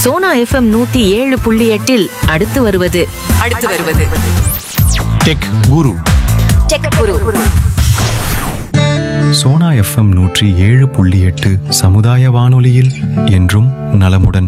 Sona FM நூத்தி ஏழு புள்ளி எட்டில் அடுத்து வருவது அடுத்து வருவது tech guru tech guru Sona FM நூற்றி ஏழு புள்ளி எட்டு சமுதாய வானொலியில் என்றும் நலமுடன்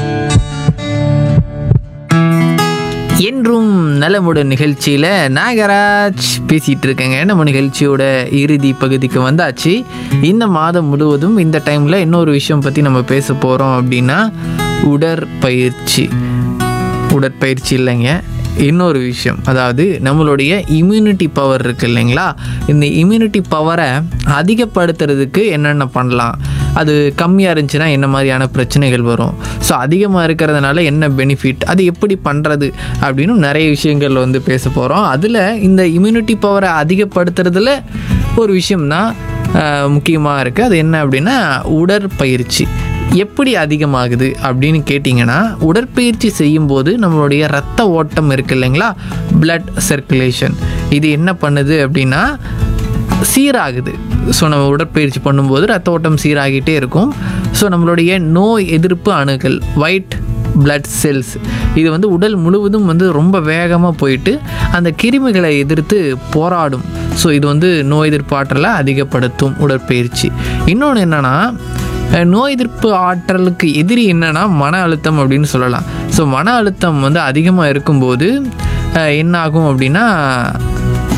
என்றும் நலமுடன் நிகழ்ச்சியில் நாகராஜ் பேசிகிட்டு இருக்கேங்க நம்ம நிகழ்ச்சியோட இறுதி பகுதிக்கு வந்தாச்சு இந்த மாதம் முழுவதும் இந்த டைமில் இன்னொரு விஷயம் பற்றி நம்ம பேச போகிறோம் அப்படின்னா உடற்பயிற்சி உடற்பயிற்சி இல்லைங்க இன்னொரு விஷயம் அதாவது நம்மளுடைய இம்யூனிட்டி பவர் இருக்குது இல்லைங்களா இந்த இம்யூனிட்டி பவரை அதிகப்படுத்துறதுக்கு என்னென்ன பண்ணலாம் அது கம்மியாக இருந்துச்சுன்னா என்ன மாதிரியான பிரச்சனைகள் வரும் ஸோ அதிகமாக இருக்கிறதுனால என்ன பெனிஃபிட் அது எப்படி பண்ணுறது அப்படின்னு நிறைய விஷயங்கள் வந்து பேச போகிறோம் அதில் இந்த இம்யூனிட்டி பவரை அதிகப்படுத்துறதுல ஒரு விஷயம்தான் முக்கியமாக இருக்குது அது என்ன அப்படின்னா உடற்பயிற்சி எப்படி அதிகமாகுது அப்படின்னு கேட்டிங்கன்னா உடற்பயிற்சி செய்யும்போது நம்மளுடைய ரத்த ஓட்டம் இருக்கு இல்லைங்களா பிளட் சர்க்குலேஷன் இது என்ன பண்ணுது அப்படின்னா சீராகுது ஸோ நம்ம உடற்பயிற்சி பண்ணும்போது ரத்த ஓட்டம் சீராகிட்டே இருக்கும் ஸோ நம்மளுடைய நோய் எதிர்ப்பு அணுக்கள் ஒயிட் பிளட் செல்ஸ் இது வந்து உடல் முழுவதும் வந்து ரொம்ப வேகமாக போயிட்டு அந்த கிருமிகளை எதிர்த்து போராடும் ஸோ இது வந்து நோய் எதிர்ப்பு ஆற்றலை அதிகப்படுத்தும் உடற்பயிற்சி இன்னொன்று என்னென்னா நோய் எதிர்ப்பு ஆற்றலுக்கு எதிரி என்னன்னா மன அழுத்தம் அப்படின்னு சொல்லலாம் ஸோ மன அழுத்தம் வந்து அதிகமாக இருக்கும்போது அஹ், என்ன ஆகும் அப்படின்னா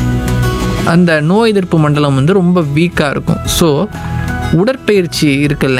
அந்த நோய் எதிர்ப்பு மண்டலம் வந்து ரொம்ப வீக்காக இருக்கும் ஸோ உடற்பயிற்சி இருக்குல்ல